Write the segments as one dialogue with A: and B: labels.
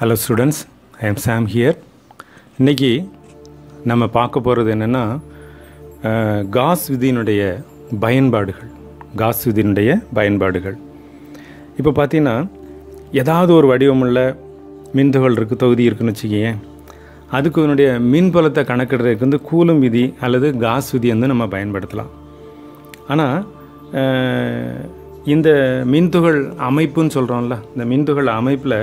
A: hello students I am Sam here இன்றைக்கி நம்ம பார்க்க போகிறது என்னென்னா காஸ் விதியினுடைய பயன்பாடுகள் காஸ் விதியினுடைய பயன்பாடுகள் இப்போ பார்த்தீங்கன்னா ஏதாவது ஒரு வடிவமுள்ள மின்துகள் இருக்குது தொகுதி இருக்குன்னு வச்சுக்கேன் அதுக்கு அதனுடைய மின்புலத்தை கணக்கிடுறதுக்கு வந்து கூலும் விதி அல்லது காஸ் விதி வந்து நம்ம பயன்படுத்தலாம் ஆனால் அஹ், இந்த மின்துகள் அமைப்புன்னு சொல்கிறோம்ல இந்த மின்துகள் அமைப்பில்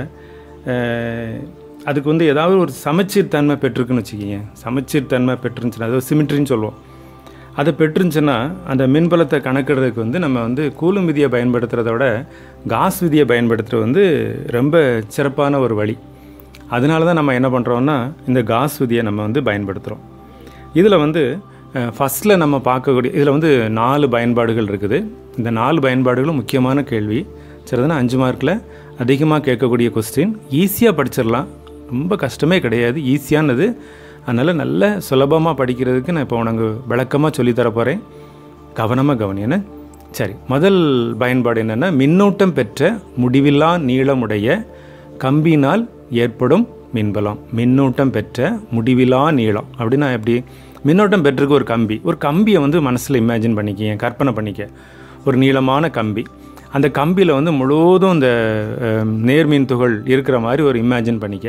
A: அஹ், அதுக்கு வந்து ஏதாவது ஒரு சமச்சீர் தன்மை பெற்றிருக்குன்னு வச்சுக்கிங்க சமச்சீர் தன்மை பெற்றுருந்துச்சுன்னா அதாவது சிமிட்ரின்னு சொல்லுவோம் அதை பெற்றுருந்துச்சுன்னா அந்த மின்பலத்தை கணக்கிடுறதுக்கு வந்து நம்ம வந்து கூலும் விதியை பயன்படுத்துகிறத விட காஸ் விதியை பயன்படுத்துகிறது வந்து ரொம்ப சிறப்பான ஒரு வழி அதனால தான் நம்ம என்ன பண்ணுறோம்னா இந்த காஸ் விதியை நம்ம வந்து பயன்படுத்துகிறோம் இதில் வந்து ஃபஸ்ட்டில் நம்ம பார்க்கக்கூடிய இதில் வந்து நாலு பயன்பாடுகள் இருக்குது இந்த நாலு பயன்பாடுகளும் முக்கியமான கேள்வி சரிதானே அஞ்சு மார்க்கில் அதிகமாக கேட்கக்கூடிய கொஸ்டின் ஈஸியாக படிச்சிடலாம் ரொம்ப கஷ்டமே கிடையாது ஈஸியானது அதனால் நல்ல சுலபமாக படிக்கிறதுக்கு நான் இப்போ உனக்கு விளக்கமாக சொல்லித்தர போகிறேன் கவனமாக கவனி என்ன சரி முதல் பயன்பாடு என்னென்னா மின்னூட்டம் பெற்ற முடிவில்லா நீளமுடைய கம்பினால் ஏற்படும் மின்பலம் மின்னூட்டம் பெற்ற முடிவிலா நீளம் அப்படின்னா எப்படி மின்னோட்டம் பெற்றிருக்க ஒரு கம்பி ஒரு கம்பியை வந்து மனசில் இமேஜின் பண்ணிக்க கற்பனை பண்ணிக்க ஒரு நீளமான கம்பி அந்த கம்பியில் வந்து முழுவதும் இந்த அஹ், நேர்மின் துகள் இருக்கிற மாதிரி ஒரு இமேஜின் பண்ணிக்க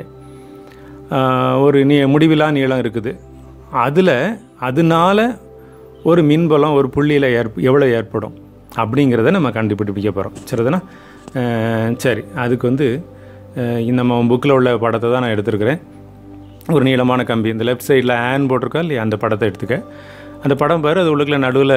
A: ஆஹ், ஒரு நீ முடிவிலா நீளம் இருக்குது அதில் அதனால ஒரு மின்பலம் ஒரு புள்ளியில் ஏற்ப எவ்வளோ ஏற்படும் அப்படிங்கிறத நம்ம கண்டுபிடிக்க போகிறோம் சரிதானா ஆஹ், சரி அதுக்கு வந்து ஆஹ், இந்த நம்ம புக்கில் உள்ள படத்தை தான் நான் எடுத்திருக்கிறேன் ஒரு நீளமான கம்பி இந்த லெஃப்ட் சைடில் ஆன் போட்டிருக்கா இல்லையா அந்த படத்தை எடுத்துக்க அந்த படம் பாரு அது உள்ளுக்குள்ள நடுவில்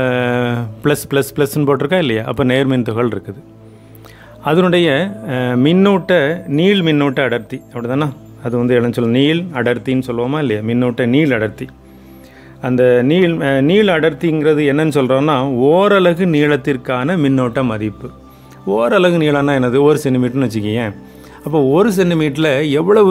A: ப்ளஸ் ப்ளஸ் ப்ளஸ்ன்னு போட்டிருக்கா இல்லையா அப்போ நேர்மின் துகள் இருக்குது அதனுடைய அஹ், மின்னூட்ட நீள் மின்னூட்ட அடர்த்தி அப்படிதானே அது வந்து என்ன சொல்ல நீள் அடர்த்தின்னு சொல்லுவோமா இல்லையா மின்னூட்ட நீள் அடர்த்தி அந்த நீள் அஹ், நீள் அடர்த்திங்கிறது என்னன்னு சொல்கிறோன்னா ஓரலகு நீளத்திற்கான மின்னோட்ட மதிப்பு ஓரலகு நீளம்னா என்னது ஒரு சென்டிமீட்டர்னு வச்சுக்கியேன் அப்போ ஒரு சென்டிமீட்டரில் எவ்வளவு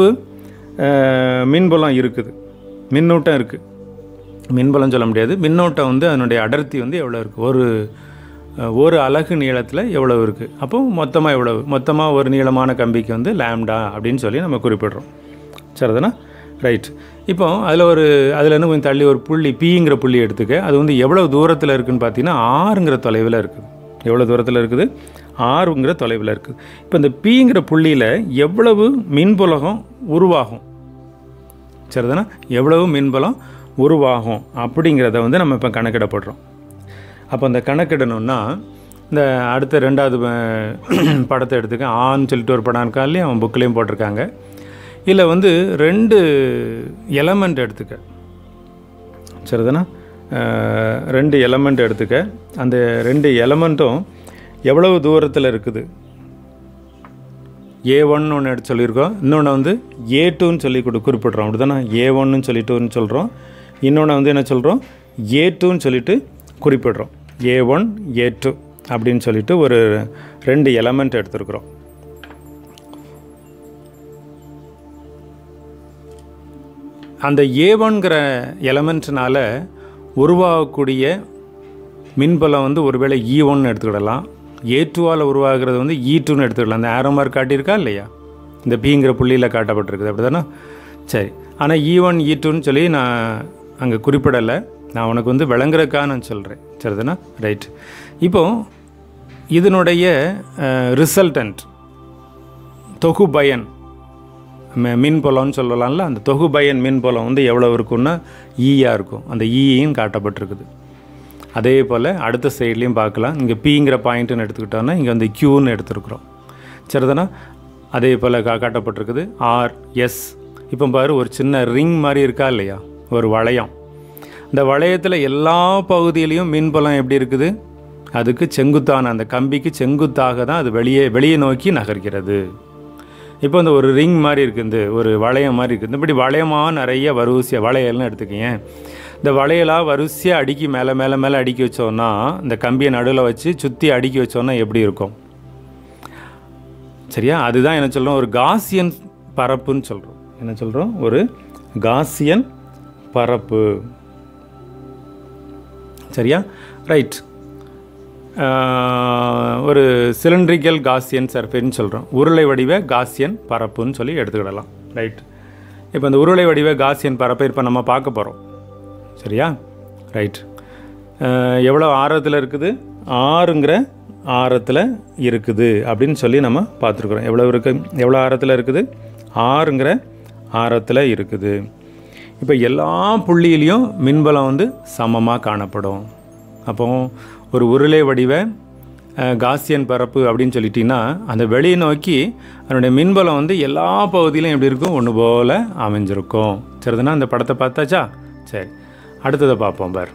A: அஹ், மின்புலம் இருக்குது மின்னூட்டம் இருக்குது மின்பலம் சொல்ல முடியாது மின்னோட்டம் வந்து அதனுடைய அடர்த்தி வந்து எவ்வளோ இருக்குது ஒரு அஹ், ஒரு அலகு நீளத்தில் எவ்வளவு இருக்குது அப்போ மொத்தமாக எவ்வளவு மொத்தமாக ஒரு நீளமான கம்பிக்கு வந்து லேம்டா அப்படின்னு சொல்லி நம்ம குறிப்பிடுறோம் சரிதானா ரைட் இப்போ அதில் ஒரு அதில் இருந்து கொஞ்சம் தள்ளி ஒரு புள்ளி பிங்கிற புள்ளி எடுத்துக்க அது வந்து எவ்வளவு தூரத்தில் இருக்குதுன்னு பார்த்தீங்கன்னா ஆறுங்கிற தொலைவில் இருக்குது எவ்வளோ தூரத்தில் இருக்குது ஆறுங்கிற தொலைவில் இருக்குது இப்போ இந்த பிங்கிற புள்ளியில் எவ்வளவு மின்புலகம் உருவாகும் சரிதானே எவ்வளவு மின்பலம் உருவாகும் அப்படிங்கிறத வந்து நம்ம இப்போ கணக்கிடப்படுறோம் அப்போ அந்த கணக்கிடணும்னா இந்த அடுத்த ரெண்டாவது அஹ், படத்தை எடுத்துக்க ஆன்னு சொல்லிட்டு ஒரு படம் இருக்கா இல்லையா அவன் புக்லேயும் போட்டிருக்காங்க இல்லை வந்து ரெண்டு எலமெண்ட் எடுத்துக்க சரிதானே அஹ், ரெண்டு எலமெண்ட் எடுத்துக்க அந்த ரெண்டு எலமெண்ட்டும் எவ்வளவு தூரத்தில் இருக்குது ஏ ஒன்னு ஒன்று எடுத்து சொல்லியிருக்கோம் இன்னொன்று வந்து ஏ டூன்னு சொல்லி கொடு குறிப்பிட்றோம் அப்படி தானே ஏ ஒன்னு சொல்லிட்டுன்னு சொல்கிறோம் இன்னொன்று வந்து என்ன சொல்கிறோம் ஏ டூன்னு சொல்லிட்டு குறிப்பிடுறோம் ஏ ஒன் ஏ டூ அப்படின்னு சொல்லிட்டு ஒரு ரெண்டு எலமெண்ட் எடுத்துருக்குறோம் அந்த ஏ ஒன்கிற எலமெண்ட்னால உருவாகக்கூடிய மின்பலம் வந்து ஒருவேளை இ ஒன்னு எடுத்துக்கிடலாம் ஏ டூவால் உருவாகிறது வந்து இ டூன்னு எடுத்துக்கலாம் அந்த ஆரோ மார்க் காட்டியிருக்கா இல்லையா இந்த பிங்கிற புள்ளியில் காட்டப்பட்டிருக்குது அப்படி தானே சரி ஆனால் இ ஒன் இ டூன்னு சொல்லி நான் அங்கே குறிப்பிடலை நான் உனக்கு வந்து விளங்குறதுக்காக நான் சொல்கிறேன் சரிதானா ரைட் இப்போ இதனுடைய ரிசல்டன்ட் தொகுபயன் ம- மின்புலம்னு சொல்லலாம்ல அந்த தொகுபயன் மின்புலம் வந்து எவ்வளோ இருக்கும்னா ஈயாக இருக்கும் அந்த ஈயும் காட்டப்பட்டிருக்குது அதே போல் அடுத்த சைட்லேயும் பார்க்கலாம் இங்கே பிங்கிற பாயிண்ட்டுன்னு எடுத்துக்கிட்டோன்னா இங்கே வந்து க்யூன்னு எடுத்துருக்குறோம் சரிதானா அதே போல் கா காட்டப்பட்டிருக்குது ஆர் எஸ் இப்போ பாரு ஒரு சின்ன ரிங் மாதிரி இருக்கா இல்லையா ஒரு வளையம் இந்த வளையத்தில் எல்லா பகுதியிலையும் மின்புலம் எப்படி இருக்குது அதுக்கு செங்குத்தான அந்த கம்பிக்கு செங்குத்தாக தான் அது வெளியே வெளியே நோக்கி நகர்கிறது இப்போ இந்த ஒரு ரிங் மாதிரி இருக்குது இந்த ஒரு வளையம் மாதிரி இருக்குது இப்படி வளையமாக நிறைய வரிசையாக வளையல்னு எடுத்துக்கங்க இந்த வளையலாக வரிசையாக அடுக்கி மேலே மேலே மேலே அடுக்கி வச்சோன்னா இந்த கம்பியை நடுவில் வச்சு சுற்றி அடுக்கி வச்சோன்னா எப்படி இருக்கும் சரியா அதுதான் என்ன சொல்கிறோம் ஒரு காசியன் பரப்புன்னு சொல்கிறோம் என்ன சொல்கிறோம் ஒரு காசியன் பரப்பு சரியா ரைட் ஆஹ், ஒரு சிலிண்ட்ரிக்கல் காசியன் சர்ஃபேஸ்னு சொல்கிறோம் உருளை வடிவ காசியன் பரப்புன்னு சொல்லி எடுத்துக்கிடலாம் ரைட் இப்போ இந்த உருளை வடிவ காசியன் பரப்பை இப்போ நம்ம பார்க்க போகிறோம் சரியா ரைட் எவ்வளோ ஆரத்தில் இருக்குது ஆறுங்கிற ஆரத்தில் இருக்குது அப்படின்னு சொல்லி நம்ம பார்த்துருக்குறோம் எவ்வளோ இருக்கு எவ்வளோ ஆரத்தில் இருக்குது ஆறுங்கிற ஆரத்தில் இருக்குது இப்போ எல்லா புள்ளியிலையும் மின்பலம் வந்து சமமாக காணப்படும் அப்போ ஒரு உருளை வடிவ அஹ், காசியன் பரப்பு அப்படின்னு சொல்லிட்டீங்கன்னா அந்த வெளியை நோக்கி அதனுடைய மின்பலம் வந்து எல்லா பகுதியிலும் எப்படி இருக்கும் ஒன்று போல் அமைஞ்சிருக்கும் சரிதுன்னா அந்த படத்தை பார்த்தாச்சா சரி அடுத்ததை பார்ப்போம் பார்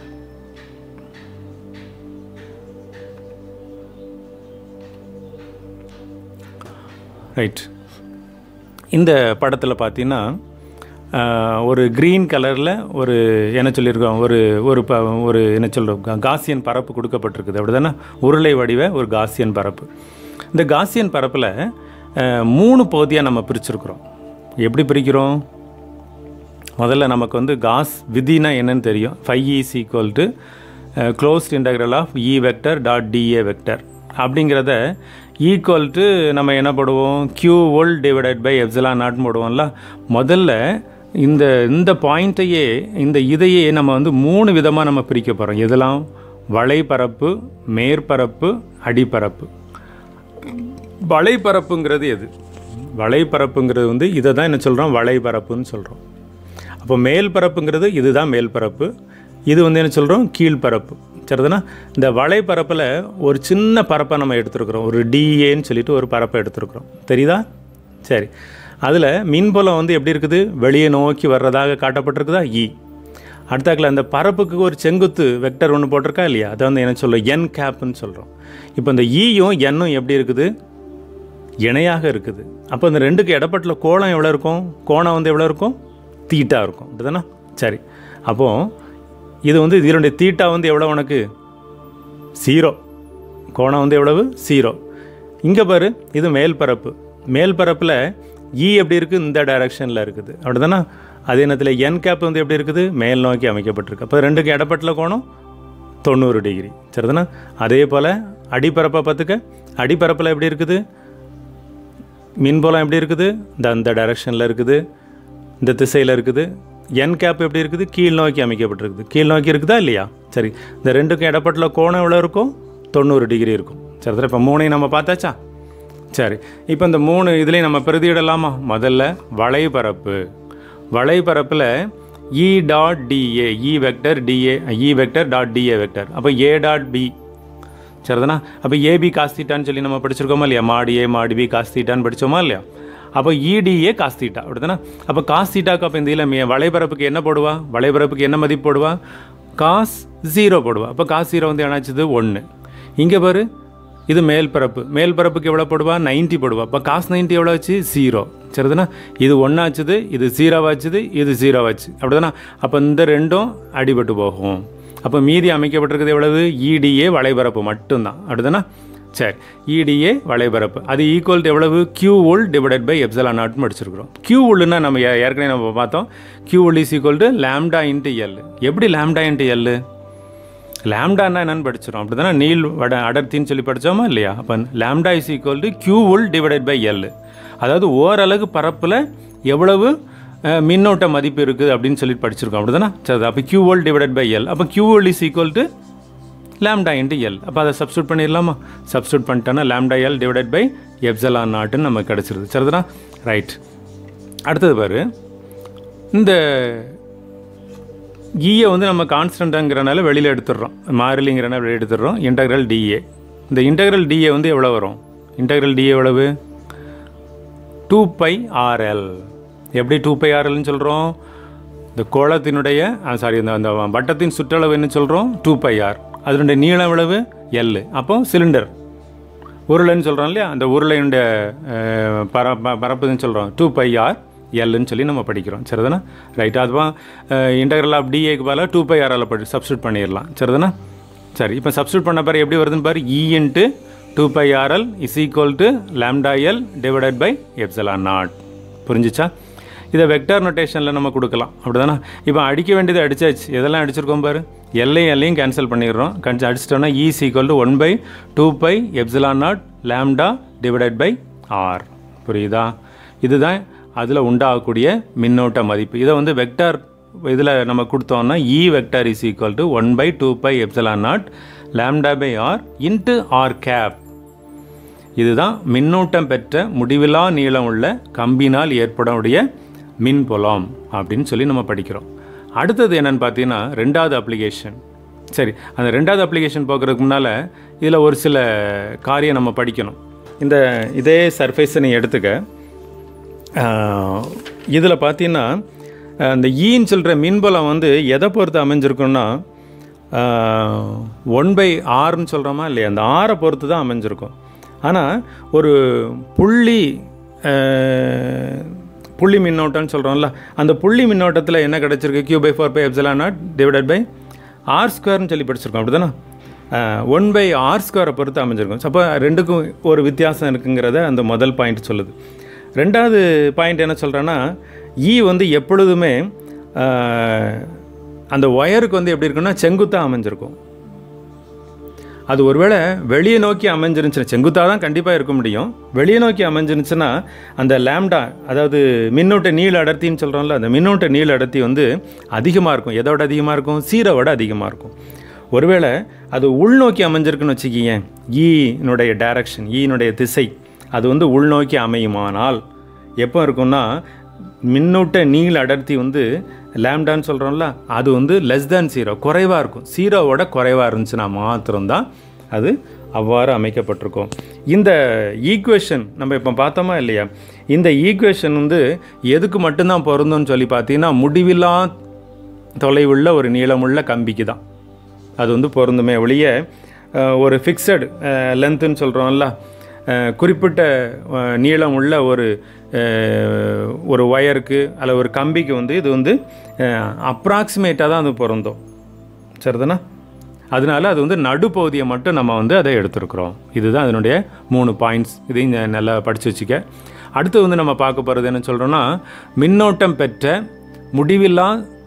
A: ரைட் இந்த படத்தில் பார்த்தீங்கன்னா ஆஹ், ஒரு க்ரீன் கலரில் ஒரு என்ன சொல்லியிருக்கோம் ஒரு ஒரு ப ஒரு என்ன சொல்கிறோம் காசியன் பரப்பு கொடுக்கப்பட்டிருக்குது அப்படி தானே உருளை வடிவ ஒரு காசியன் பரப்பு இந்த காசியன் பரப்பில் ஆஹ், மூணு பகுதியாக நம்ம பிரிச்சிருக்கிறோம் எப்படி பிரிக்கிறோம் முதல்ல நமக்கு வந்து காஸ் விதினா என்னன்னு தெரியும் phi is equal to closed integral of E vector dot DA vector அப்படிங்கிறத ஈக்குவல் டு நம்ம என்ன போடுவோம் கியூ ஓல் டிவைடட் பை எப்சலா நாட்னு போடுவோம்ல முதல்ல இந்த இந்த பாயிண்ட்டையே இந்த இதையே நம்ம வந்து மூணு விதமாக நம்ம பிரிக்க போகிறோம் எதெல்லாம் வளைபரப்பு மேற்பரப்பு அடிப்பரப்பு வளைபரப்புங்கிறது எது வளைபரப்புங்கிறது வந்து இதை தான் என்ன சொல்கிறோம் வளைபரப்புன்னு சொல்கிறோம் அப்போ மேல் பரப்புங்கிறது இதுதான் மேல் பரப்பு இது வந்து என்ன சொல்கிறோம் கீழ்ப்பரப்பு சரிதானா இந்த வளைபரப்பில் ஒரு சின்ன பரப்பை நம்ம எடுத்துருக்குறோம் ஒரு டிஏன்னு சொல்லிட்டு ஒரு பரப்பை எடுத்துருக்குறோம் தெரியுதா சரி அதில் மின்புலம் வந்து எப்படி இருக்குது வெளியே நோக்கி வர்றதாக காட்டப்பட்டிருக்குதா இ அடுத்தாக்கில் அந்த பரப்புக்கு ஒரு செங்குத்து வெக்டர் ஒன்று போட்டிருக்கா இல்லையா அதை வந்து என்ன சொல்கிறோம் என் கேப்னு சொல்கிறோம் இப்போ இந்த ஈயும் எண்ணும் எப்படி இருக்குது இணையாக இருக்குது அப்போ இந்த ரெண்டுக்கு இடப்பட்டுல கோணம் எவ்வளோ இருக்கும் கோணம் வந்து எவ்வளோ இருக்கும் தீட்டா இருக்கும் அப்படிதானே சரி அப்போது இது வந்து இதனுடைய தீட்டா வந்து எவ்வளோ உனக்கு ஜீரோ கோணம் வந்து எவ்வளவு ஜீரோ இங்கே பாரு இது மேல் பரப்பு மேல் பரப்பில் இ எப்படி இருக்குது இந்த டைரக்ஷனில் இருக்குது அப்படிதானே அதே நேரத்தில் என் கேப் வந்து எப்படி இருக்குது மேல் நோக்கி அமைக்கப்பட்டிருக்கு அப்போ ரெண்டுக்கு இடப்பட்டுல கோணம் தொண்ணூறு டிகிரி சரிதானே அதே போல் அடிப்பரப்பை பார்த்துக்க அடிப்பரப்பில் எப்படி இருக்குது மின்புலம் எப்படி இருக்குது இந்த அந்த டைரக்ஷனில் இருக்குது இந்த திசையில் இருக்குது என் கேப் எப்படி இருக்குது கீழ் நோக்கி அமைக்கப்பட்டிருக்குது கீழ் நோக்கி இருக்குதா இல்லையா சரி இந்த ரெண்டுக்கும் இடப்பட்டுல கோணம் எவ்வளோ இருக்கும் தொண்ணூறு டிகிரி இருக்கும் சரி சார் இப்போ மூணையும் நம்ம பார்த்தாச்சா சரி இப்போ இந்த மூணு இதுலேயும் நம்ம பிரதியிடலாமா முதல்ல வளைபரப்பு வளைபரப்பில் E dot DA E vector DA E vector dot DA vector அப்போ ஏ டாட் பி சரிதானா அப்போ ஏபி காஸ்தீட்டான்னு சொல்லி நம்ம படிச்சிருக்கோமா இல்லையா மாடி ஏ மாடி பி காஸ்தீட்டான்னு படித்தோமா இல்லையா அப்போ இடிஏ காஸ்தீட்டா அப்படிதானே அப்போ காஸ்தீட்டாக்கு அப்போ இந்த இதில் வளைபரப்புக்கு என்ன போடுவா வளைபரப்புக்கு என்ன மதிப்பு போடுவா காஸ் ஜீரோ போடுவா அப்போ காஸ் ஜீரோ வந்து என்னாச்சுது ஒன்று இங்கே பாரு இது மேல் பரப்பு மேல் பரப்புக்கு எவ்வளோ போடுவா 90 போடுவா அப்போ காஸ் 90 எவ்வளோ ஆச்சு ஜீரோ சரிதானா இது ஒன்றாச்சுது இது ஜீரோவாச்சுது இது ஜீரோவாச்சு அப்படிதானா அப்போ இந்த ரெண்டும் அடிபட்டு போகும் அப்போ மீதி அமைக்கப்பட்டிருக்கிறது எவ்வளவு இடிஏ வளைபரப்பு மட்டும்தான் அப்படிதானா சரி இடிஏ வளைபரப்பு அது ஈக்குவல் எவ்வளவு கியூ உள் டிவைடட் பை எப்சலா நாட்னு படிச்சிருக்கிறோம் கியூ உள்னா நம்ம ஏ- ஏற்கனவே நம்ம பார்த்தோம் கியூ உள் is equal to lambda into L எப்படி லேம்டா இன்ட்டு எல் லேம்டான்னா என்னன்னு படிச்சிடும் அப்படி தானே நீள் வட அடர்த்தின்னு சொல்லி படித்தோமா இல்லையா அப்போ lambda is equal to Q உள் டிவைடட் பை எல் அதாவது ஓரளவு பரப்பில் எவ்வளவு அஹ், மின்னோட்ட மதிப்பு இருக்குது அப்படின்னு சொல்லி படிச்சிருக்கோம் அப்படி தானே சரி அப்போ கியூ உள் டிவைடட் பை எல் அப்போ கியூ உள் is equal to lambda into L அப்போ அதை சப்ஸ்டியூட் பண்ணிடலாமா சப்ஸ்டியூட் பண்ணிட்டோன்னா lambda L divided by epsilon நாட்டுன்னு நமக்கு கிடச்சிருது சரிதானா ரைட் அடுத்தது பாரு இந்த ஈயை வந்து நம்ம கான்ஸ்டன்ட்டுங்கிறனால வெளியில் எடுத்துடுறோம் மாறிலிங்கிறனால வெளியே எடுத்துடுறோம் இன்டகிரல் டிஏ இந்த இன்டகிரல் டிஏ வந்து எவ்வளோ வரும் இன்டகிரல் டிஏ எவ்வளவு டூ பை ஆர்எல் எப்படி டூ பை ஆர்எல்னு சொல்கிறோம் இந்த கோளத்தினுடைய சாரி இந்த அந்த வட்டத்தின் சுற்றளவு என்ன சொல்கிறோம் டூ பை ஆர் அதனுடைய நீளம் எவ்வளவு எல் அப்போ சிலிண்டர் உருளைன்னு சொல்கிறோம் இல்லையா அந்த உருளையினுடைய அஹ், பர ப- பரப்புன்னு சொல்கிறோம் டூ பை ஆர் எல்லுன்னு சொல்லி நம்ம படிக்கிறோம் சரிதானே ரைட் அதுவா இன்டகிரல் ஆஃப் டிஏக்கு பதிலாக டூ பை ஆர்எல் படி சப்ஸ்டியூட் பண்ணிடலாம் சரிதானே சரி இப்போ சப்ஸ்டியூட் பண்ண பாரு எப்படி வருதுன்னு பாரு E into two pi RL is equal to lambda L divided by epsilon naught புரிஞ்சுச்சா இதை வெக்டார் நொட்டேஷனில் நம்ம கொடுக்கலாம் அப்படிதானே இப்போ அடிக்க வேண்டியதை அடிச்சாச்சு எதெல்லாம் அடிச்சிருக்கோம் பாரு எல்லையும் எல்லையும் கேன்சல் பண்ணிடுறோம் கன்ஸ் அடிச்சிட்டோம்னா is equal to one by two pi epsilon naught lambda divided by R புரியுதா இதுதான் அதில் உண்டாகக்கூடிய மின்னோட்ட மதிப்பு இதை வந்து வெக்டார் இதில் நம்ம கொடுத்தோம்னா E vector is equal to one by two pi epsilon naught lambda by R into R cap இதுதான் மின்னூட்டம் பெற்ற முடிவிலா நீளம் உள்ள கம்பினால் ஏற்படக்கூடிய மின்புலம் அப்படின்னு சொல்லி நம்ம படிக்கிறோம் அடுத்தது என்னன்னு பார்த்தீங்கன்னா ரெண்டாவது அப்ளிகேஷன் சரி அந்த ரெண்டாவது அப்ளிகேஷன் போகிறதுக்கு முன்னால் இதில் ஒரு சில காரியம் நம்ம படிக்கணும் இந்த இதே சர்ஃபேஸை நீ எடுத்துக்க இதில் பார்த்தீங்கன்னா இந்த ஈன்னு சொல்கிற மின்புலம் வந்து எதை பொறுத்து அமைஞ்சிருக்குன்னா ஒன் பை ஆர்னு சொல்கிறோமா இல்லையா அந்த ஆரை பொறுத்து தான் அமைஞ்சிருக்கும் ஆனால் ஒரு புள்ளி அஹ், புள்ளி மின்னோட்டம்னு சொல்கிறோம்ல அந்த புள்ளி மின்னோட்டத்தில் என்ன கிடச்சிருக்கு Q by four pi epsilon naught divided by R ஸ்கொயர்னு சொல்லி படிச்சிருக்கோம் அப்படி தானே ஒன் பை ஆர் ஸ்கொயரை பொறுத்து அமைஞ்சிருக்கும் அப்போ ரெண்டுக்கும் ஒரு வித்தியாசம் இருக்குங்கிறத அந்த முதல் பாயிண்ட் சொல்லுது ரெண்டாவது பாயிண்ட் என்ன சொல்கிறேன்னா ஈ வந்து எப்பொழுதுமே அஹ், அந்த ஒயருக்கு வந்து எப்படி இருக்குன்னா செங்குத்தாக அமைஞ்சிருக்கும் அது ஒருவேளை வெளியே நோக்கி அமைஞ்சிருந்துச்சுன்னா செங்குத்தாக தான் கண்டிப்பாக இருக்க முடியும் வெளியே நோக்கி அமைஞ்சிருந்துச்சுன்னா அந்த லேம்டா அதாவது மின்னோட்ட நீள அடர்த்தின்னு சொல்கிறோம்ல அந்த மின்னோட்ட நீள அடர்த்தி வந்து அதிகமாக இருக்கும் எதோட அதிகமாக இருக்கும் சீரோட அதிகமாக இருக்கும் ஒருவேளை அது உள்நோக்கி அமைஞ்சிருக்குன்னு வச்சுக்கிங்க ஈனுடைய டைரக்ஷன் ஈனுடைய திசை அது வந்து உள்நோக்கி அமையுமானால் எப்போ இருக்கும்னா மின்னூட்ட நீள் அடர்த்தி வந்து லேம்டான்னு சொல்கிறோம்ல அது வந்து லெஸ் தேன் ஜீரோ குறைவாக இருக்கும் ஜீரோவோட குறைவாக இருந்துச்சுன்னா மாத்திரம்தான் அது அவ்வாறு அமைக்கப்பட்டிருக்கும் இந்த ஈக்குவேஷன் நம்ம இப்போ பார்த்தோமா இல்லையா இந்த ஈக்குவேஷன் வந்து எதுக்கு மட்டும்தான் பொருந்தும்னு சொல்லி பார்த்தீங்கன்னா முடிவில்லா தொலைவுள்ள ஒரு நீளமுள்ள கம்பிக்கு தான் அது வந்து பொருந்துமே ஒழிய அஹ், ஒரு ஃபிக்ஸடு லென்த்துன்னு சொல்கிறோம்ல குறிப்பிட்ட அஹ், நீளம் உள்ள ஒரு அஹ், ஒரு ஒயருக்கு அல்ல ஒரு கம்பிக்கு வந்து இது வந்து அப்ராக்சிமேட்டாக தான் அது பொருந்தும் சரிதானா அதனால அது வந்து நடுப்பகுதியை மட்டும் நம்ம வந்து அதை எடுத்துருக்குறோம் இதுதான் அதனுடைய மூணு பாயிண்ட்ஸ் இதையும் ந- நல்லா படித்து வச்சுக்க அடுத்து வந்து நம்ம பார்க்க போகிறது என்ன சொல்கிறோன்னா மின்னோட்டம் பெற்ற முடிவில்லா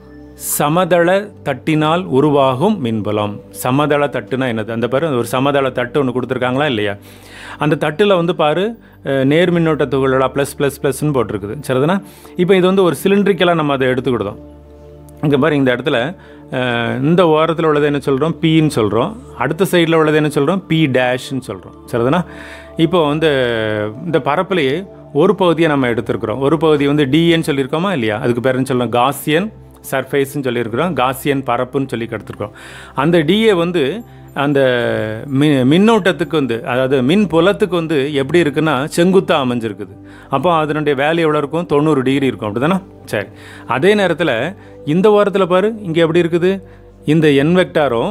A: சமதள தட்டினால் உருவாகும் மின்புலம் சமதள தட்டுனா என்னது அந்த பாரு ஒரு சமதள தட்டு ஒன்று கொடுத்துருக்காங்களா இல்லையா அந்த தட்டில் வந்து பாரு அஹ், நேர் மின்னோட்ட துகளோட ப்ளஸ் ப்ளஸ் ப்ளஸ்ன்னு போட்டிருக்குது சரிதானா இப்போ இது வந்து ஒரு சிலிண்ட்ரிக்கலாக நம்ம அதை எடுத்துக்கிட்டோம் இங்கே பாரு இந்த இடத்துல அஹ், இந்த ஓரத்தில் உள்ளது என்ன சொல்கிறோம் பின்னு சொல்கிறோம் அடுத்த சைடில் உள்ளது என்ன சொல்கிறோம் பி டேஷ்னு சொல்கிறோம் சரிதானா இப்போ வந்து இந்த பரப்புலையே ஒரு பகுதியை நம்ம எடுத்திருக்கிறோம் ஒரு பகுதி வந்து டிஎன்னு சொல்லியிருக்கோமா இல்லையா அதுக்கு பேர் என்ன சொல்கிறோம் காசியன் சர்ஃபேஸ்ன்னு சொல்லியிருக்கிறோம் காசியன் பரப்புன்னு சொல்லி எடுத்துருக்கோம் அந்த டிஏ வந்து அந்த மி மின்னோட்டத்துக்கு வந்து அதாவது மின் புலத்துக்கு வந்து எப்படி இருக்குன்னா செங்குத்தாக அமைஞ்சிருக்குது அப்போ அதனுடைய வேல்யூ எவ்வளோ இருக்கும் தொண்ணூறு டிகிரி இருக்கும் அப்படி தானே சரி அதே நேரத்தில் இந்த வாரத்தில் பாரு இங்கே எப்படி இருக்குது இந்த என் வெக்டாரும்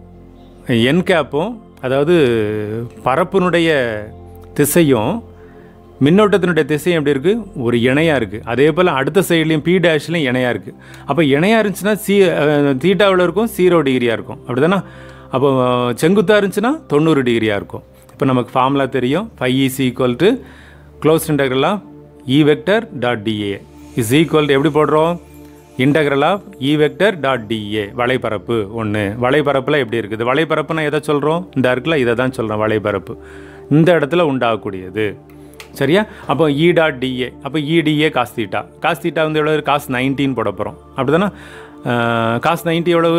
A: என் கேப்பும் அதாவது பரப்பினுடைய திசையும் மின்னோட்டத்தினுடைய திசையும் எப்படி இருக்குது ஒரு இணையாக இருக்குது அதே போல் அடுத்த சைட்லேயும் பி டேஷ்லையும் இணையாக இருக்குது அப்போ இணையாக இருந்துச்சுன்னா சி தீட்டாவில் இருக்கும் ஜீரோ டிகிரியாக இருக்கும் அப்படி தானே அப்போ செங்குத்தாக இருந்துச்சுன்னா தொண்ணூறு டிகிரியாக இருக்கும் இப்போ நமக்கு ஃபார்முலா தெரியும் phi is equal to closed integral of E vector dot DA is equal to எப்படி போடுறோம் integral of E vector dot DA வலைப்பரப்பு ஒன்று வலைப்பரப்பில் எப்படி இருக்குது வலைப்பரப்புனா எதை சொல்கிறோம் இந்த இருக்குல்ல இதை தான் சொல்கிறோம் வலைப்பரப்பு இந்த இடத்துல உண்டாகக்கூடியது சரியா அப்போ இ டாட் டிஏ அப்போ EDA cos theta cos theta வந்து எவ்வளவு காஸ் நைன்டீன் போட போகிறோம் அப்படி தானே காஸ் நைன்ட்டி எவ்வளவு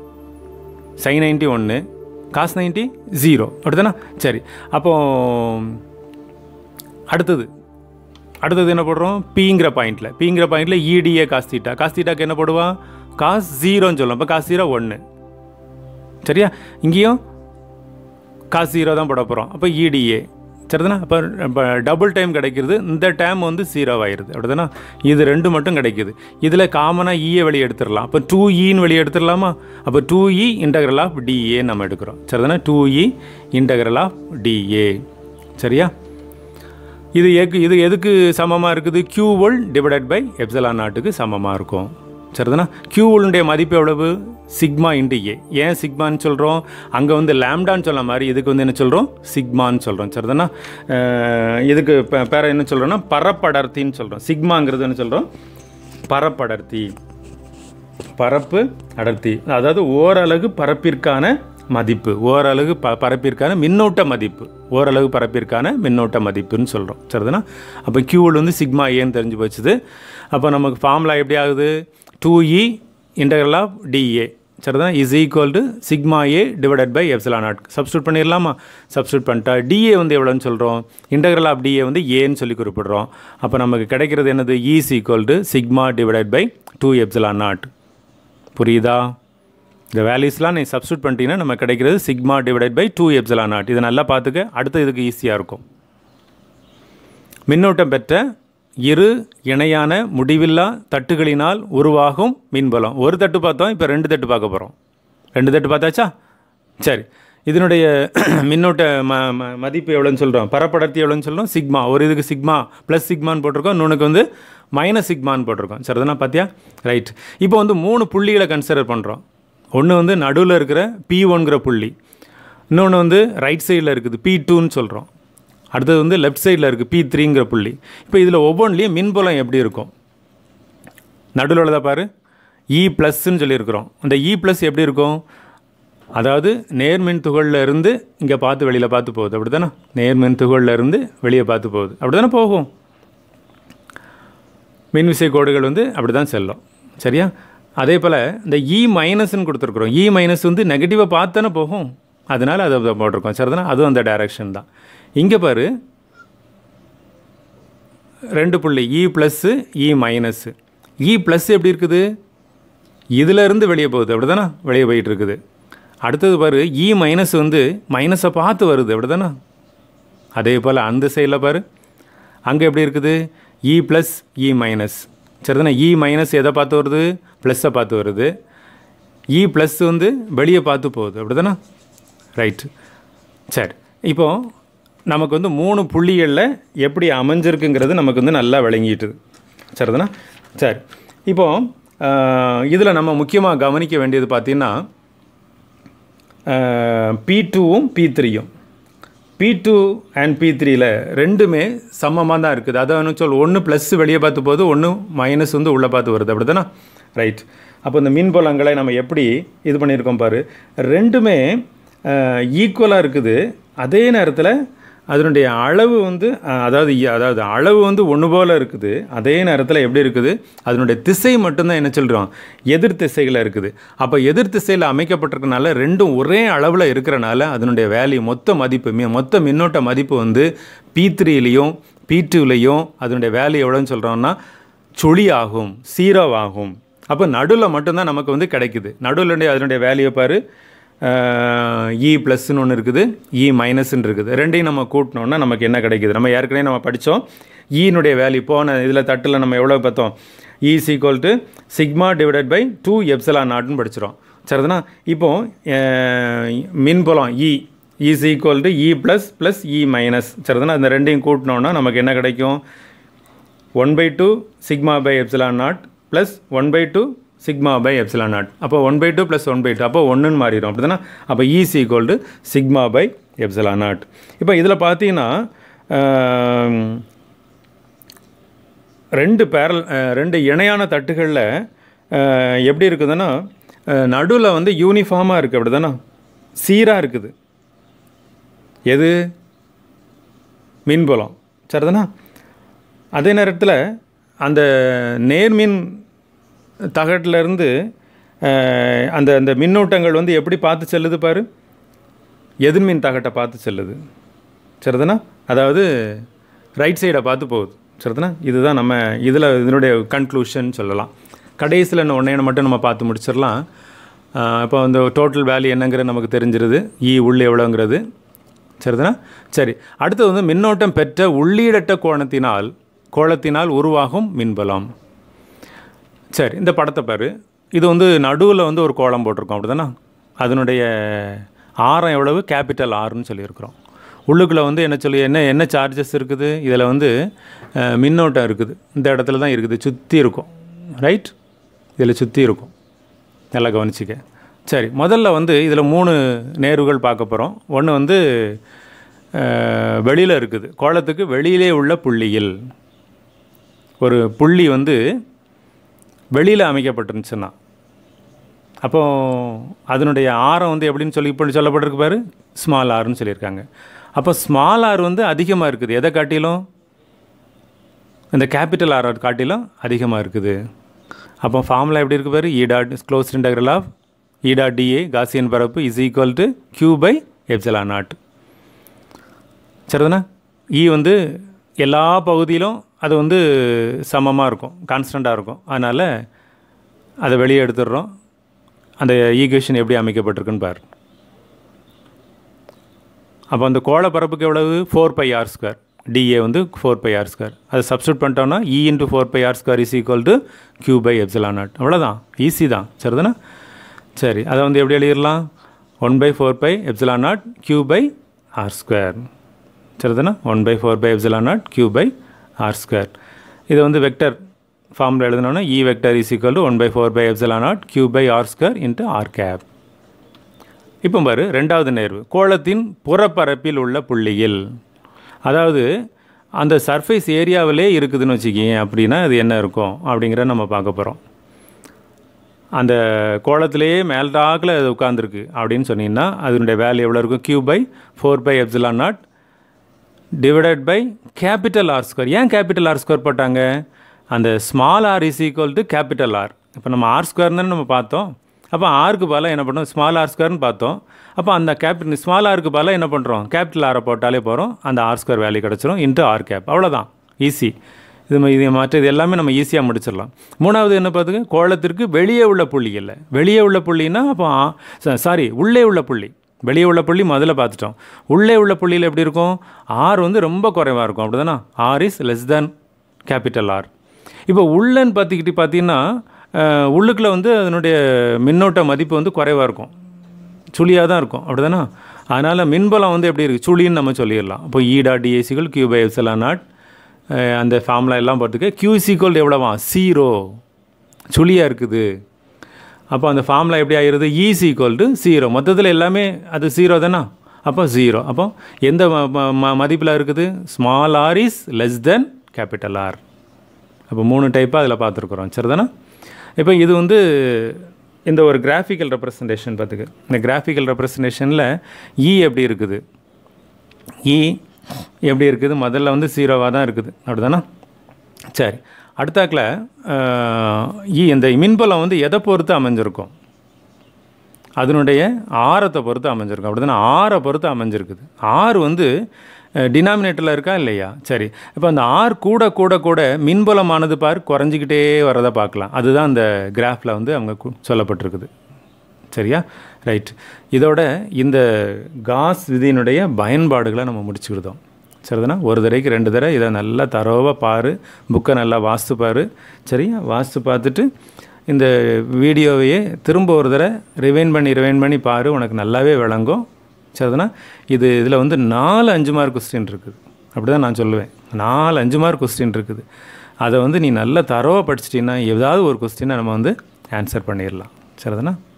A: சைன் நைன்ட்டி ஒன்று காஸ் நைன்ட்டி ஜீரோ அப்படி தானே சரி அப்போ அடுத்தது அடுத்தது என்ன போடுறோம் பிங்கிற பாயிண்டில் பிங்கிற பாயிண்டில் இடிஏ காஸ் தீட்டா காஸ் தீட்டாக்கு என்ன போடுவான் காஸ் ஜீரோன்னு சொல்லுவோம் அப்போ காஸ் ஜீரோ ஒன்று சரியா இங்கேயும் காஸ் ஜீரோ தான் போட போகிறோம் அப்போ இடிஏ சரிதானே அப்போ இப்போ டபுள் டைம் கிடைக்கிறது இந்த டைம் வந்து ஜீரோ ஆயிடுது அப்படிதானே இது ரெண்டு மட்டும் கிடைக்குது இதில் காமனாக ஈயை வெளியே எடுத்துடலாம் அப்போ டூ ஈன்னு வெளியே எடுத்துடலாமா அப்போ two E integral of DA நம்ம எடுக்கிறோம் சரிதானே two E integral of DA சரியா இது எக்கு இது எதுக்கு சமமாக இருக்குது கியூ வோல் டிவைடட் பை எப்சலான் நாட்டுக்கு சமமாக இருக்கும் சரிதானா கியூ வோல்னுடைய மதிப்பு எவ்வளவு சிக்மா இன்டு ஏ ஏன் சிக்மான்னு சொல்கிறோம் அங்கே வந்து லேம்டான்னு சொல்ல மாதிரி இதுக்கு வந்து என்ன சொல்கிறோம் சிக்மான்னு சொல்கிறோம் சரிதானா அஹ் இதுக்கு பே- பேர என்ன சொல்கிறோன்னா பரப்படர்த்தின்னு சொல்கிறோம் சிக்மாங்கிறது என்ன சொல்கிறோம் பரப்படர்த்தி பரப்பு அடர்த்தி அதாவது ஓரலகு பரப்பிற்கான மதிப்பு ஓரலகு ப பரப்பிற்கான மின்னோட்ட மதிப்பு ஓரலகு பரப்பிற்கான மின்னோட்ட மதிப்புன்னு சொல்கிறோம் சரிதானா அப்போ கியூவில் வந்து சிக்மா ஏன்னு தெரிஞ்சு போச்சுது அப்போ நமக்கு ஃபார்முலா எப்படி ஆகுது two E integral of DA சரிதான் is equal to sigma A divided by epsilon naught substitute பண்ணிடலாமா சப்ஸ்டியூட் பண்ணிட்டா டிஏ வந்து எவ்வளோன்னு சொல்கிறோம் இன்டகரல் ஆஃப் டிஏ வந்து ஏன்னு சொல்லி குறிப்பிடுறோம் அப்போ நமக்கு கிடைக்கிறது என்னது is equal to sigma divided by two epsilon naught புரியுதா இந்த வேல்யூஸ்லாம் நீ சப்ஸ்டியூட் பண்ணிட்டீங்கன்னா நம்ம கிடைக்கிறது sigma divided by two epsilon naught இதை நல்லா பார்த்துக்க அடுத்து இதுக்கு ஈஸியாக இருக்கும் மின்னோட்டம் பெற்ற இரு இணையான முடிவில்லா தட்டுகளினால் உருவாகும் மின்பலம் ஒரு தட்டு பார்த்தோம் இப்போ ரெண்டு தட்டு பார்க்க போகிறோம் ரெண்டு தட்டு பார்த்தாச்சா சரி இதனுடைய மின்னோட்ட ம ம மதிப்பு எவ்வளோன்னு சொல்கிறோம் பரப்படர்த்தி எவ்வளோன்னு சொல்கிறோம் சிக்மா ஒரு இதுக்கு சிக்மா ப்ளஸ் சிக்மான்னு போட்டிருக்கோம் இன்னொன்றுக்கு வந்து மைனஸ் சிக்மான்னு போட்டிருக்கோம் சரிதானா பார்த்தியா ரைட் இப்போ வந்து மூணு புள்ளிகளை கன்சிடர் பண்ணுறோம் ஒன்று வந்து நடுவில் இருக்கிற பி ஒன்கிற புள்ளி இன்னொன்று வந்து ரைட் சைடில் இருக்குது பி டூன்னு சொல்கிறோம் அடுத்தது வந்து லெஃப்ட் சைடில் இருக்குது பி த்ரீங்கிற புள்ளி இப்போ இதில் ஒவ்வொன்றிலையும் மின்புலம் எப்படி இருக்கும் நடுவில் உள்ளதை பாரு இ ப்ளஸ்ன்னு சொல்லியிருக்கிறோம் அந்த இ ப்ளஸ் எப்படி இருக்கும் அதாவது நேர்மின் துகளில் இருந்து இங்கே பார்த்து வெளியில் பார்த்து போகுது அப்படி தானே நேர்மின் துகளில் இருந்து வெளியே பார்த்து போகுது அப்படி தானே போகும் மின்விசை கோடுகள் வந்து அப்படி தான் செல்லும் சரியா அதே போல் இந்த இ மைனஸ்ன்னு கொடுத்துருக்குறோம் இ மைனஸ் வந்து நெகட்டிவாக பார்த்து தானே போகும் அதனால் அதை போட்டிருக்கோம் சரிதானே அதுவும் அந்த டைரக்ஷன் தான் இங்கே பாரு ரெண்டு புள்ளி E plus E minus E plus எப்படி இருக்குது இதிலேருந்து வெளியே போகுது அப்படி தானே வெளியே போயிட்டு இருக்குது அடுத்தது பாரு இ மைனஸ் வந்து மைனஸை பார்த்து வருது அப்படி தானே அதே போல் அந்த சைடில் பாரு அங்கே எப்படி இருக்குது இ ப்ளஸ் இ மைனஸ் சரிதானே இ மைனஸ் எதை பார்த்து வருது ப்ளஸ்ஸை பார்த்து வருது இ ப்ளஸ் வந்து வெளியே பார்த்து போகுது அப்படி தானே ரைட்டு சரி இப்போது நமக்கு வந்து மூணு புள்ளிகளில் எப்படி அமைஞ்சிருக்குங்கிறது நமக்கு வந்து நல்லா விளங்கிட்டுது சரிதானா சரி இப்போது இதில் நம்ம முக்கியமாக கவனிக்க வேண்டியது பார்த்திங்கன்னா பி டூவும் பி த்ரீயும் பி டூ அண்ட் பி த்ரீயில் ரெண்டுமே சமமாக தான் இருக்குது அதான் சொல் ஒன்று ப்ளஸ் வெளியே பார்த்து போகுது ஒன்று மைனஸ் வந்து உள்ளே பார்த்து வருது அப்படி தானே ரைட் அப்போ இந்த மின்புலங்களை நம்ம எப்படி இது பண்ணியிருக்கோம் பாரு ரெண்டுமே ஈக்குவலாக இருக்குது அதே நேரத்தில் அதனுடைய அளவு வந்து அதாவது அதாவது அளவு வந்து ஒன்று போல் இருக்குது அதே நேரத்தில் எப்படி இருக்குது அதனுடைய திசை மட்டும்தான் என்ன சொல்கிறோம் எதிர் திசையில் இருக்குது அப்போ எதிர் திசையில் அமைக்கப்பட்டிருக்கனால ரெண்டும் ஒரே அளவில் இருக்கிறனால அதனுடைய வேல்யூ மொத்த மதிப்பு மொத்த மின்னோட்ட மதிப்பு வந்து பி த்ரீலேயும் பி டூலேயும் அதனுடைய வேல்யூ எவ்வளோன்னு சொல்கிறோம்னா சுழி ஆகும் சீரோ ஆகும் அப்போ நடுவில் மட்டும்தான் நமக்கு வந்து கிடைக்குது நடுவில் அதனுடைய வேல்யூ பாரு இ ப்ளஸ்ன்னு ஒன்று இருக்குது இ மைனஸ்ன்னு இருக்குது ரெண்டையும் நம்ம கூட்டினோன்னா நமக்கு என்ன கிடைக்குது நம்ம ஏற்கனவே நம்ம படித்தோம் ஈனுடைய வேல்யூ போன இதில் தட்டில் நம்ம எவ்வளோ பார்த்தோம் E is equal to sigma divided by two epsilon நாட்னு படிச்சிடும் சரிதானா இப்போது மின்புலம் E is equal to E plus plus E minus சரிதானா அந்த ரெண்டையும் கூட்டினோன்னா நமக்கு என்ன கிடைக்கும் one by two sigma by epsilon naught plus one by two sigma by epsilon naught அப்போ one by two plus one by two அப்போ ஒன்றுன்னு மாறிடும் அப்படி தானே அப்போ is equal to sigma by epsilon naught இப்போ இதில் பார்த்தீங்கன்னா ரெண்டு பேரல் ரெண்டு இணையான தட்டுகளில் எப்படி இருக்குதுன்னா நடுவில் வந்து யூனிஃபார்மாக இருக்குது அப்படி தானே சீராக இருக்குது எது மின்புலம் சரிதானா அதே நேரத்தில் அந்த நேர்மின் தகட்டிலேருந்து அந்த அந்த மின்னோட்டங்கள் வந்து எப்படி பார்த்து செல்லுது பாரு எதிர்மின் தகட்டை பார்த்து செல்லுது சரிதானா அதாவது ரைட் சைடை பார்த்து போகுது சரிதானா இதுதான் நம்ம இதில் இதனுடைய கன்க்ளூஷன் சொல்லலாம் கடைசியில் இன்னும் ஒன்றே மட்டும் நம்ம பார்த்து முடிச்சிடலாம் இப்போ அந்த டோட்டல் வேல்யூ என்னங்கிறது நமக்கு தெரிஞ்சிருது இ உள் எவ்வளோங்கிறது சரிதானா சரி அடுத்தது வந்து மின்னோட்டம் பெற்ற உள்ளீடற்ற கோணத்தினால் கோலத்தினால் உருவாகும் மின்பலம் சரி இந்த படத்தை பாரு இது வந்து நடுவில் வந்து ஒரு கோலம் போட்டிருக்கோம் அப்படி தானே அதனுடைய ஆரம் எவ்வளவு கேபிட்டல் ஆறுன்னு சொல்லியிருக்கிறோம் உள்ளுக்குள்ளே வந்து என்ன சொல்லி என்ன என்ன சார்ஜஸ் இருக்குது இதில் வந்து மின்னோட்டம் இருக்குது இந்த இடத்துல தான் இருக்குது சுற்றி இருக்கும் ரைட் இதில் சுற்றி இருக்கும் நல்லா கவனிச்சிக்க சரி முதல்ல வந்து இதில் மூணு நேர்வுகள் பார்க்க போகிறோம் ஒன்று வந்து வெளியில் இருக்குது கோலத்துக்கு வெளியிலே உள்ள புள்ளியில் ஒரு புள்ளி வந்து வெளியில் அமைக்கப்பட்டிருந்துச்சுன்னா அப்போ அதனுடைய ஆரம் வந்து எப்படின்னு சொல்லி இப்போ சொல்லப்பட்டிருக்கு பாரு ஸ்மால் ஆர்னு சொல்லியிருக்காங்க அப்போ ஸ்மால் ஆர் வந்து அதிகமாக இருக்குது எதை காட்டிலும் இந்த கேபிட்டல் ஆர் காட்டிலும் அதிகமாக இருக்குது அப்போ ஃபார்முலா எப்படி இருக்கு பாரு E dot closed integral of E dot DA Gaussian பரப்பு is equal to Q by epsilon naught சரிதானே இ வந்து எல்லா பகுதியிலும் அது வந்து சமமாக இருக்கும் கான்ஸ்டண்ட்டாக இருக்கும் அதனால் அதை வெளியே எடுத்துடுறோம் அந்த ஈக்குவேஷன் எப்படி அமைக்கப்பட்டிருக்குன்னு பாரு அப்போ அந்த கோள பரப்புக்கு எவ்வளவு four pi R square DA வந்து ஃபோர் பை ஆர் ஸ்கொயர் அதை சப்ஸ்டியூட் பண்ணிட்டோம்னா E into four pi R square is equal to Q by epsilon naught அவ்வளோதான் ஈஸி தான் சரிதானே சரி அதை வந்து எப்படி எழுதிடலாம் one by four pi epsilon naught Q by R square சரிதானே one by four pi epsilon naught Q by R square இதை வந்து வெக்டர் ஃபார்மில் எழுதினோன்னா E vector is equal to one by four pi epsilon naught Q by R square into R cap இப்போ பாரு ரெண்டாவது நேர்வு கோளத்தின் புறப்பரப்பில் உள்ள புள்ளியில் அதாவது அந்த சர்ஃபேஸ் ஏரியாவிலே இருக்குதுன்னு வச்சுக்கிங்க அப்படின்னா அது என்ன இருக்கும் அப்படிங்கிற நம்ம பார்க்க போகிறோம் அந்த கோலத்திலேயே மேல்டாக்கில் அது உட்காந்துருக்கு அப்படின்னு சொன்னீங்கன்னா அதனுடைய வேல்யூ எவ்வளோ இருக்கும் Q by four pi epsilon naught divided by capital R square ஏன் கேபிட்டல் ஆர் ஸ்கொயர் போட்டாங்க அந்த small R is equal to capital R இப்போ நம்ம ஆர் ஸ்கொயர் தானே நம்ம பார்த்தோம் அப்போ ஆருக்கு பதிலாக என்ன பண்ணோம் ஸ்மால் ஆர் ஸ்கொயர்னு பார்த்தோம் அப்போ அந்த கேபிட்டல் ஸ்மால் ஆருக்கு பதிலாக என்ன பண்ணுறோம் கேபிட்டல் ஆரை போட்டாலே போகிறோம் அந்த ஆர் ஸ்கொயர் வேல்யூ கிடச்சிரும் இன்ட்டு ஆர் கேப் அவ்வளோதான் ஈஸி இது ம- இது மற்ற இது எல்லாமே நம்ம ஈஸியாக முடிச்சிடலாம் மூணாவது என்ன பார்த்துக்க கோலத்திற்கு வெளியே உள்ள புள்ளி இல்லை வெளியே உள்ள புள்ளின்னா அப்போ சாரி உள்ளே உள்ள புள்ளி வெளியே உள்ள புள்ளி முதல்ல பார்த்துட்டோம் உள்ளே உள்ள புள்ளியில் எப்படி இருக்கும் ஆர் வந்து ரொம்ப குறைவாக இருக்கும் அப்படி தானே R is less than capital R இப்போ உள்ளன்னு பார்த்துக்கிட்டு பார்த்தீங்கன்னா அஹ், உள்ளுக்குள்ள வந்து அதனுடைய மின்னோட்ட மதிப்பு வந்து குறைவாக இருக்கும் சுழியாக தான் இருக்கும் அப்படி தானே அதனால் மின்பலம் வந்து எப்படி இருக்குது சுழின்னு நம்ம சொல்லிடலாம் இப்போ ஈடா டிஏசிகள் கியூ பை எப்சலா நாட் அந்த ஃபார்முலா எல்லாம் பார்த்துக்க கியூ சீக்வல் எவ்வளோவா ஜீரோ சுழியாக இருக்குது அப்போ அந்த ஃபார்முலா எப்படி ஆகிருது ஈஸ் ஈக்குவல் டு ஜீரோ மொத்தத்தில் எல்லாமே அது ஜீரோ தானே அப்போ ஜீரோ அப்போ எந்த மதிப்பில் இருக்குது small R is less than capital R அப்போ மூணு டைப்பாக அதில் பார்த்துருக்குறோம் சரிதானே இப்போ இது வந்து இந்த ஒரு கிராஃபிக்கல் ரெப்ரசன்டேஷன் பார்த்துக்கு இந்த கிராஃபிக்கல் ரெப்ரசன்டேஷனில் இ எப்படி இருக்குது இ எப்படி இருக்குது முதல்ல வந்து ஜீரோவாக தான் இருக்குது அப்படிதானே சரி அடுத்தாக்கில் இ இந்த மின்பலம் வந்து எதை பொறுத்து அமைஞ்சிருக்கும் அதனுடைய ஆரத்தை பொறுத்து அமைஞ்சிருக்கும் அப்படி தானே ஆரை பொறுத்து அமைஞ்சிருக்குது ஆறு வந்து டினாமினேட்டரில் இருக்கா இல்லையா சரி இப்போ அந்த ஆர் கூட கூட கூட மின்பலமானது பார் குறைஞ்சிக்கிட்டே வரதை பார்க்கலாம் அதுதான் அந்த கிராஃபில் வந்து அவங்க கு- சொல்லப்பட்டிருக்குது சரியா ரைட் இதோட இந்த காஸ் விதியினுடைய பயன்பாடுகளை நம்ம முடிச்சுக்கிட்டோம் சரிதானா ஒரு தடவைக்கு ரெண்டு தடவை இதை நல்லா தரோவாக பாரு புக்கை நல்லா வாஸ்து பாரு சரியா வாஸ்து பார்த்துட்டு இந்த வீடியோவையே திரும்ப ஒரு தடவை ரிவைன் பண்ணி ரிவைன் பண்ணி பாரு உனக்கு நல்லாவே விளங்கும் சரிதானா இது இதில் வந்து நாலு அஞ்சு மார்க் கொஸ்டின் இருக்குது அப்படி தான் நான் சொல்லுவேன் நாலு அஞ்சு மார்க் கொஸ்டின் இருக்குது அதை வந்து நீ நல்லா தரோவாக படிச்சிட்டின்னா ஏதாவது ஒரு கொஸ்டினை நம்ம வந்து ஆன்சர் பண்ணிடலாம் சரிதானா